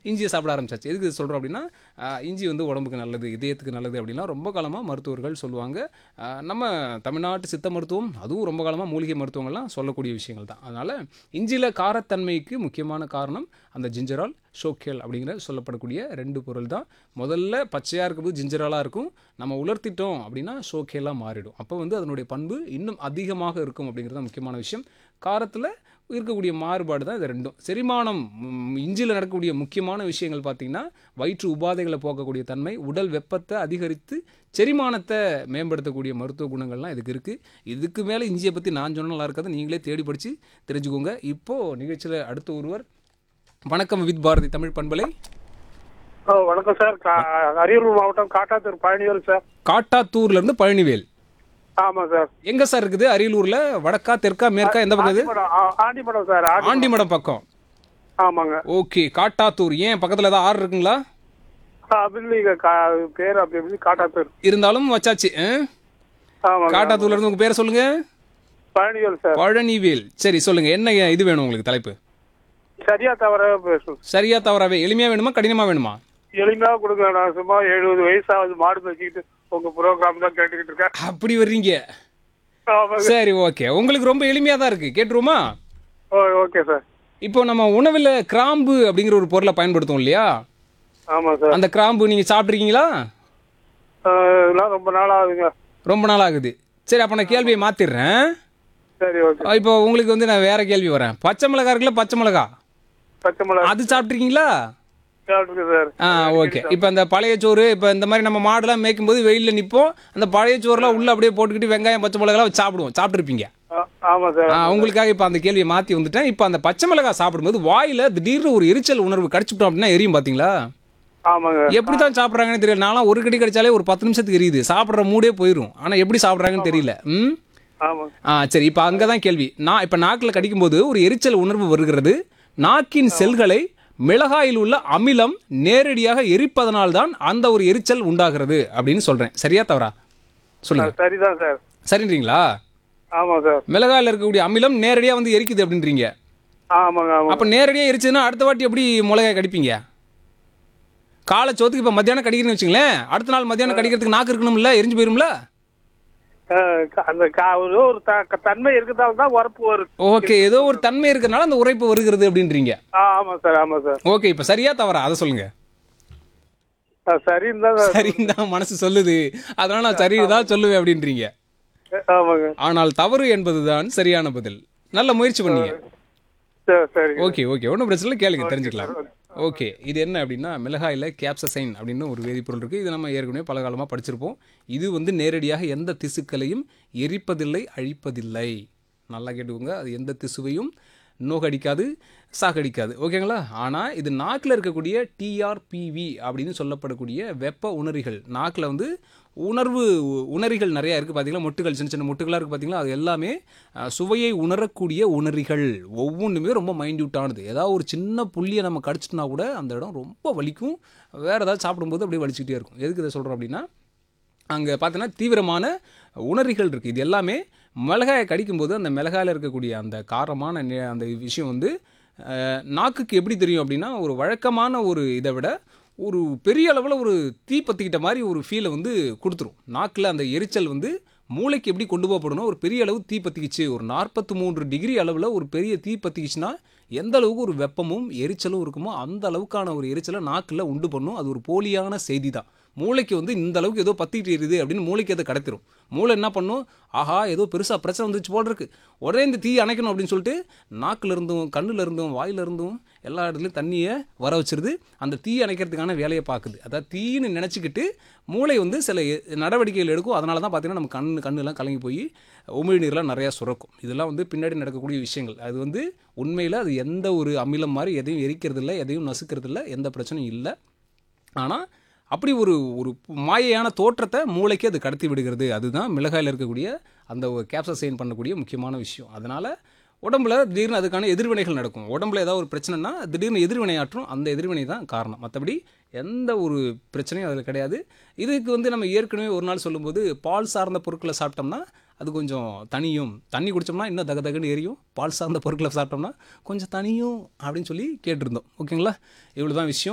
இஞ்சியை சாப்பிட ஆரம்பிச்சாச்சு எதுக்கு இது சொல்கிறோம் அப்படின்னா ஆஹ், இஞ்சி வந்து உடம்புக்கு நல்லது இதயத்துக்கு நல்லது அப்படின்னா ரொம்ப காலமாக மருத்துவர்கள் சொல்லுவாங்க ஆஹ், நம்ம தமிழ்நாட்டு சித்த மருத்துவம் அதுவும் ரொம்ப காலமாக மூலிகை மருத்துவங்கள்லாம் சொல்லக்கூடிய விஷயங்கள் தான் அதனால் இஞ்சியில் காரத்தன்மைக்கு முக்கியமான காரணம் அந்த ஜிஞ்சரால் ஷோக்கேல் அப்படிங்கிற சொல்லப்படக்கூடிய ரெண்டு பொருள் தான் முதல்ல பச்சையாக இருக்கும்போது ஜிஞ்சராலாக இருக்கும் நம்ம உலர்த்திட்டோம் அப்படின்னா ஷோக்கேலாக மாறிடும் அப்போ வந்து அதனுடைய பண்பு இன்னும் அதிகமாக இருக்கும் அப்படிங்கிறது தான் முக்கியமான விஷயம் காரத்தில் இருக்கக்கூடிய மாறுபாடு தான் இது ரெண்டும் செரிமானம் இஞ்சியில் நடக்கக்கூடிய முக்கியமான விஷயங்கள் பார்த்திங்கன்னா வயிற்று உபாதைகளை போக்கக்கூடிய தன்மை உடல் வெப்பத்தை அதிகரித்து செரிமானத்தை மேம்படுத்தக்கூடிய மருத்துவ குணங்கள்லாம் இதுக்கு இருக்குது இதுக்கு மேலே இஞ்சியை பற்றி நான் சொன்ன நல்லா இருக்காது நீங்களே தேடி படித்து தெரிஞ்சுக்கோங்க இப்போது நிகழ்ச்சியில் அடுத்த ஒருவர் வணக்கம் வித் பாரதி தமிழ் பண்பலை ஓ வணக்கம் சார் கா- அரியலூர் மாவட்டம் காட்டாத்தூர் பழனிவேல் சார் காட்டாத்தூர்லேருந்து பழனிவேல் ஆமாம் சார் எங்கே சார் இருக்குது அரியலூரில் வடக்கா தெற்கா மேற்கா எந்த பக்கம் இது ஆண்டிமடம் ஆ- ஆண்டிமடம் சார் ஆண்டி ஆண்டிமடம் பக்கம் ஆமாங்க ஓகே காட்டாத்தூர் ஏன் பக்கத்தில் ஏதாவது ஆறு இருக்குங்களா அப்படின்னு பேர் அப்படி எப்படி காட்டாத்தூர் இருந்தாலும் வச்சாச்சு ஆ? ஆமாங்க காட்டாத்தூர்ல இருந்து உங்க பேரை சொல்லுங்க பழனிவேல் சார் பழனிவேல் சரி சொல்லுங்க என்ன இது வேணும் உங்களுக்கு தலைப்பு சரியா தவிர பேசும் சரியா தவறாவே எளிமையா வேணுமா கடினமா வேணுமா எளிமையாக கொடுங்க நான் சும்மா எழுபது வயசாகுது மாடு வச்சுக்கிட்டு உங்க ப்ரோக்ராம் தான் கேட்டுக்கிட்டு இருக்கேன் அப்படி வர்றீங்க ஆமாங்க சரி ஓகே உங்களுக்கு ரொம்ப எளிமையா தான் இருக்கு கேட்டுருவோமா ஓ ஓகே சார் இப்போ நம்ம உணவில் கிராம்பு அப்படிங்கிற ஒரு பொருளை பயன்படுத்துவோம் இல்லையா ஆமாம் சார் அந்த கிராம்பு நீங்க சாப்பிட்ருக்கீங்களா ஆ, இதெல்லாம் ரொம்ப நாள் ஆகுதுங்க ரொம்ப நாள் ஆகுது சரி அப்போ நான் கேள்வியை மாத்திடுறேன் சரி ஓகே இப்போ உங்களுக்கு வந்து நான் வேற கேள்வி வரேன் பச்சை மிளகா இருக்குல்ல பச்சை மிளகா பச்சை மிளகா அது சாப்பிட்ருக்கீங்களா இருக்கு சார் ஆ ஓகே இப்போ இந்த பழைய சோறு இப்போ இந்த மாதிரி நம்ம மாடுலாம் மேய்க்கும்போது வெயிலில் நிற்போம் அந்த பழைய சோறுலாம் உள்ள அப்படியே போட்டுக்கிட்டு வெங்காயம் பச்சை மிளகாலாம் வச்சு சாப்பிடுவோம் சாப்பிட்ருப்பீங்க ஆ- ஆமா சார் ஆ உங்களுக்காக இப்போ அந்த கேள்வியை மாற்றி வந்துட்டேன் இப்போ அந்த பச்சை மிளகாய் சாப்பிடும்போது வாயில் திடீர்னு ஒரு எரிச்சல் உணர்வு கடிச்சுட்டோம் அப்படின்னா எரியும் பார்த்தீங்களா ஆமாங்க எப்படி தான் சாப்பிட்றாங்கன்னு தெரியல நான்லாம் ஒரு கடி கடிச்சாலே ஒரு பத்து நிமிஷத்துக்கு எரியுது சாப்பிட்ற மூடே போயிடும் ஆனால் எப்படி சாப்பிட்றாங்கன்னு தெரியல ம் ஆமாங்க ஆ சரி இப்போ அங்கே தான் கேள்வி நான் இப்போ நாக்கில் கடிக்கும்போது ஒரு எரிச்சல் உணர்வு வருகிறது நாக்கின் செல்களை மிளகாயில் உள்ள அமிலம் நேரடியாக எரிப்பதனால் தான் அந்த ஒரு எரிச்சல் உண்டாகிறது அப்படின்னு சொல்கிறேன் சரியா தவறா சொல்லுங்க சரிதான் சார் சரின்றீங்களா ஆமா சார் மிளகாயில் இருக்கக்கூடிய அமிலம் நேரடியாக வந்து எரிக்குது அப்படின்றீங்க ஆமாங்க ஆமாங்க அப்போ நேரடியாக எரிச்சதுன்னா அடுத்த வாட்டி எப்படி மிளகாய் கடிப்பீங்க காலை சோத்துக்கு இப்போ மத்தியானம் கடிக்கிறேன்னு வச்சுங்களேன் அடுத்த நாள் மத்தியானம் கடிக்கிறதுக்கு நாக்கு இருக்கணும்ல எரிஞ்சு போயிரும்ல அஹ் க- அந்த கா- ஒரு ஒரு த- தன்மை இருக்கிறதால தான் உரப்பு வருது ஓகே ஏதோ ஒரு தன்மை இருக்கிறனால அந்த உரைப்பு வருகிறது அப்படின்றீங்க ஆ, ஆமா சார் ஆமா சார் ஓகே இப்போ சரியா தவறா அதை சொல்லுங்க அஹ் சரின்னு தான் சார் சரின்னு தான் மனசு சொல்லுது அதனால நான் சரி தான் சொல்லுவேன் அப்படின்றீங்க ஆமாங்க ஆனால் தவறு என்பதுதான் சரியான பதில் நல்ல முயற்சி பண்ணீங்க சரி சரி ஓகே ஓகே ஒன்றும் பிரச்சனை இல்லை கேளுங்க தெரிஞ்சுக்கலாம் ஓகே இது என்ன அப்படின்னா மிளகாயில் கேப்சசைன் அப்படின்னு ஒரு வேதிப்பொருள் இருக்குது இது நம்ம ஏற்கனவே பல காலமாக படிச்சிருப்போம் இது வந்து நேரடியாக எந்த திசுக்களையும் எரிப்பதில்லை அழிப்பதில்லை நல்லா கேட்டுக்கோங்க அது எந்த திசுவையும் நோகடிக்காது சாகடிக்காது ஓகேங்களா ஆனால் இது நாக்கில் இருக்கக்கூடிய டிஆர்பிவி அப்படின்னு சொல்லப்படக்கூடிய வெப்ப உணரிகள் நாக்கில் வந்து உணர்வு உணரிகள் நிறையா இருக்குது பார்த்தீங்களா மொட்டுகள் சின்ன சின்ன மொட்டுகளாக இருக்குது பார்த்தீங்களா அது எல்லாமே அஹ், சுவையை உணரக்கூடிய உணரிகள் ஒவ்வொன்றுமே ரொம்ப மைன்யூட்டானது ஏதாவது ஒரு சின்ன புள்ளியை நம்ம கடிச்சிட்டோம்னா கூட அந்த இடம் ரொம்ப வலிக்கும் வேறு ஏதாவது சாப்பிடும்போது அப்படியே வலிச்சுக்கிட்டே இருக்கும் எதுக்கு இதை சொல்கிறோம் அப்படின்னா அங்கே பார்த்தீங்கன்னா தீவிரமான உணரிகள் இருக்குது இது எல்லாமே மிளகாயை கடிக்கும்போது அந்த மிளகாயில் இருக்கக்கூடிய அந்த காரமான நி- அந்த விஷயம் வந்து அஹ், நாக்குக்கு எப்படி தெரியும் அப்படின்னா ஒரு வழக்கமான ஒரு இதை விட ஒரு பெரிய அளவில் ஒரு தீ பற்றிக்கிட்ட மாதிரி ஒரு ஃபீலை வந்து கொடுத்துரும் நாக்கில் அந்த எரிச்சல் வந்து மூளைக்கு எப்படி கொண்டு போகப்படணும் ஒரு பெரிய அளவு தீ பற்றிக்கிச்சு ஒரு நாற்பத்தி மூன்று டிகிரி அளவில் ஒரு பெரிய தீ பற்றிக்கிச்சுன்னா எந்த அளவுக்கு ஒரு வெப்பமும் எரிச்சலும் இருக்குமோ அந்த அளவுக்கான ஒரு எரிச்சலை நாக்கில் உண்டு பண்ணும் அது ஒரு போலியான செய்தி தான் மூளைக்கு வந்து இந்த அளவுக்கு ஏதோ பத்திக்கிட்டு எரியுது அப்படின்னு மூளைக்கு அதை கடத்திரும் மூளை என்ன பண்ணும் ஆஹா ஏதோ பெருசாக பிரச்சனை வந்துச்சு போல் இருக்கு உடனே இந்த தீ அணைக்கணும் அப்படின்னு சொல்லிட்டு நாக்குல இருந்தும் கண்ணுல இருந்தும் வாயில இருந்தும் எல்லா இடத்துலையும் தண்ணியை வர வச்சிருது அந்த தீ அணைக்கிறதுக்கான வேலையை பார்க்குது அதாவது தீன்னு நினச்சிக்கிட்டு மூளை வந்து சில எ- நடவடிக்கைகள் எடுக்கும் அதனால தான் பார்த்தீங்கன்னா நம்ம கண் கண்ணெல்லாம் கலங்கி போய் உமிழ்நீர்லாம் நிறையா சுரக்கும் இதெல்லாம் வந்து பின்னாடி நடக்கக்கூடிய விஷயங்கள் அது வந்து உண்மையில் அது எந்த ஒரு அமிலம் மாதிரி எதையும் எரிக்கிறது இல்லை எதையும் நசுக்கிறது இல்லை எந்த பிரச்சனையும் இல்லை ஆனால் அப்படி ஒரு ஒரு மாயையான தோற்றத்தை மூளைக்கு அது கடத்தி விடுகிறது அதுதான் மிளகாயில் இருக்கக்கூடிய அந்த ஒரு கேப்சசைன் பண்ணக்கூடிய முக்கியமான விஷயம் அதனால் உடம்புல திடீர்னு அதுக்கான எதிர்வினைகள் நடக்கும் உடம்புல ஏதாவது ஒரு பிரச்சனைனா திடீர்னு எதிர்வினையாற்றும் அந்த எதிர்வினை தான் காரணம் மற்றபடி எந்த ஒரு பிரச்சனையும் அதில் கிடையாது இதுக்கு வந்து நம்ம ஏற்கனவே ஒரு நாள் சொல்லும்போது பால் சார்ந்த பொருட்களை சாப்பிட்டோம்னா அது கொஞ்சம் தனியும் தண்ணி குடித்தோம்னா இன்னும் தக தகன்னு எரியும் பால் சார்ந்த பொருட்களை சாப்பிட்டோம்னா கொஞ்சம் தனியும் அப்படின்னு சொல்லி கேட்டிருந்தோம் ஓகேங்களா இவ்வளோ தான் விஷயம்